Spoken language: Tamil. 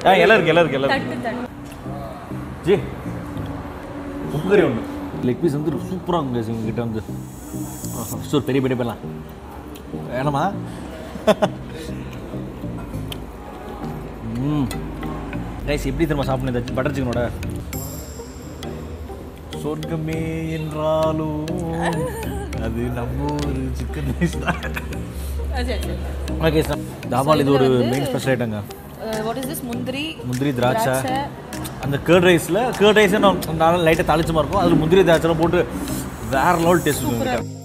ஆ எல்லாம் இருக்கு எல்லாம் இருக்கு எல்லாம் இருக்கு தட்டு தட்டு ஜி உப்பு கறி ஒன்று லெக் பீஸ் வந்து சூப்பராக இருக்கும் guys உங்ககிட்ட வந்து ஃபஸ்ட்டு ஒரு பெரிய பெரிய போயிடலாம் வேணாமா ம் கைஸ் எப்படி திரும்ப சாப்பிடணும் இந்த பட்டர் சிக்கனோட சொர்க்கமே என்றாலும் அது நம்ம ஒரு சிக்கன் ரைஸ் தான் சரி சரி ஓகே சார் தாபால் இது ஒரு மெயின் ஸ்பெஷல் ஐட்டங்க வாட் இஸ் திஸ் முந்திரி முந்திரி திராட்சை திராட்சை. அந்த கேர்ட் ரைஸில் கேர்ட் ரைஸ் லைட்டாக தாளிச்சமாக இருக்கும் அதில் முந்திரி திராட்சைலாம் போட்டு வேற லெவல் டேஸ்ட் இருக்கும்